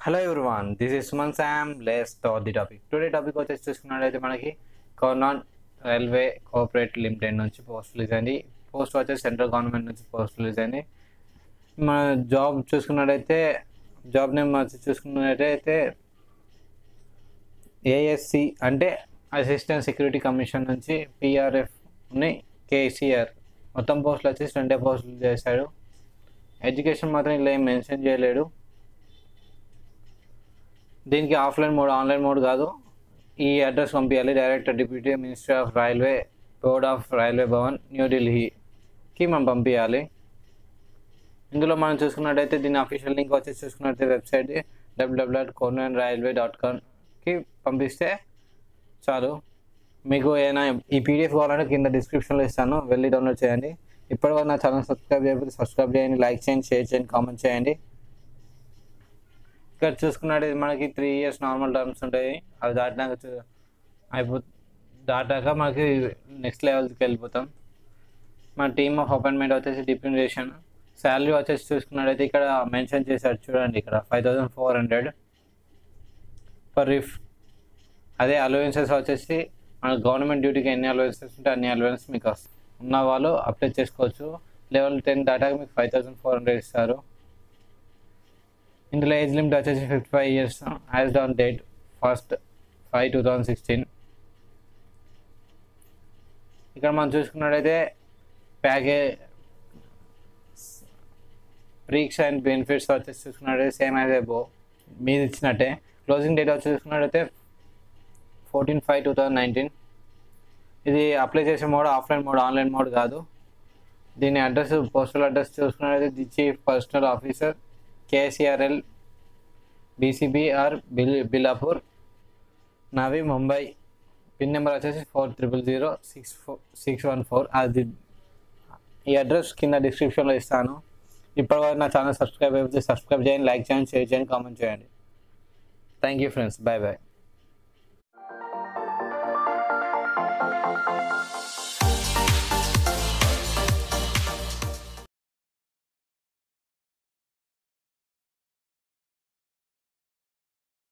hello everyone this is Suman శామ్ లెస్ టాట్ ది టాపిక్ టుడే టాపిక్ వచ్చేసి చూసుకున్నట్లయితే మనకి కార్నాన్ రైల్వే కోఆపరేట్ లిమిటెడ్ నుంచి పోస్ట్ రిలీజ్ అయింది పోస్ట్ వచ్చేసి సెంట్రల్ గవర్నమెంట్ నుంచి పోస్ట్ రిలీజ్ అయింది మన జాబ్ చూసుకున్నట్టయితే జాబ్ నేమ్ వచ్చి చూసుకున్నట్టయితే ఏఎస్సి అంటే అసిస్టెంట్ సెక్యూరిటీ కమిషన్ నుంచి పిఆర్ఎఫ్ని కేసీఆర్ మొత్తం పోస్టులు వచ్చేసి రెండే పోస్టులు చేశాడు ఎడ్యుకేషన్ మాత్రం ఇలా ఏం మెన్షన్ చేయలేడు దీనికి ఆఫ్లైన్ మోడ్ ఆన్లైన్ మోడ్ కాదు ఈ అడ్రస్ పంపించాలి direct deputy minister of railway board of railway Bhavan న్యూఢిల్లీకి మనం పంపించాలి ఇందులో మనం చూసుకున్నట్టయితే దీని అఫీషియల్ లింక్ వచ్చి చూసుకున్నట్టయితే వెబ్సైట్ డబ్ల్యూడబ్ల్యూ డాట్ కోర్నర్ రైల్వే డాట్ కామ్కి పంపిస్తే చాలు మీకు ఏమైనా ఈ పీడిఎఫ్ కావాలంటే కింద డిస్క్రిప్షన్లో ఇస్తాను వెళ్ళి డౌన్లోడ్ చేయండి ఇప్పటివరకు నా ఛానల్ సబ్స్క్రైబ్ చేయకపోతే సబ్స్క్రైబ్ చేయండి లైక్ చేయండి షేర్ చేయండి కామెంట్ చేయండి ఇక్కడ చూసుకున్నట్టయితే మనకి త్రీ ఇయర్స్ నార్మల్ టర్మ్స్ ఉంటాయి అవి దాటినాక చూ- అయిపో దాటాక మనకి నెక్స్ట్ లెవెల్కి వెళ్ళిపోతాం మన టీమ్ ఆఫ్ అపాయింట్మెంట్ వచ్చేసి డిప్యూటేషన్ శాలరీ వచ్చేసి చూసుకున్నట్టయితే ఇక్కడ మెన్షన్ చేశారు చూడండి ఇక్కడ five thousand four hundred per రిఫ్ అదే అలవెన్సెస్ వచ్చేసి మన గవర్నమెంట్ డ్యూటీకి ఎన్ని అలవెన్సెస్ ఉంటే అన్ని అలవెన్స్ మీకు వస్తాయి ఉన్న వాళ్ళు అప్లై చేసుకోవచ్చు లెవెల్ టెన్ దాటాక మీకు ఫైవ్ థౌసండ్ ఫోర్ హండ్రెడ్ ఇస్తారు ఇందులో ఏజ్ లిమిట్ వచ్చేసి fifty five years as on date first five two thousand sixteen ఇక్కడ మనం చూసుకున్నట్టయితే ప్యాకే ప్రీక్స్ అండ్ బెనిఫిట్స్ వచ్చేసి చూసుకున్నట్టయితే సేమ్ యాజ్ ఎబో మీది ఇచ్చినట్టే క్లోజింగ్ డేట్ వచ్చి చూసుకున్నట్టయితే fourteen five two thousand nineteen ఇది అప్లై చేసే mode offline mode online mode కాదు దీని అడ్రస్ పోస్టల్ అడ్రస్ చూసుకున్నట్టయితే the chief personnel officer KCRL BCBR బిల్ బిలాపూర్ నవి ముంబై పిన్ నెంబర్ వచ్చేసి four triple zero six four six one four అది ఈ అడ్రస్ కింద డిస్క్రిప్షన్లో ఇస్తాను ఇప్పటివరకు నా ఛానల్ సబ్స్క్రైబ్ అయిపోతే సబ్స్క్రైబ్ చేయండి లైక్ చేయండి షేర్ చేయండి కామెంట్ చేయండి thank you friends bye bye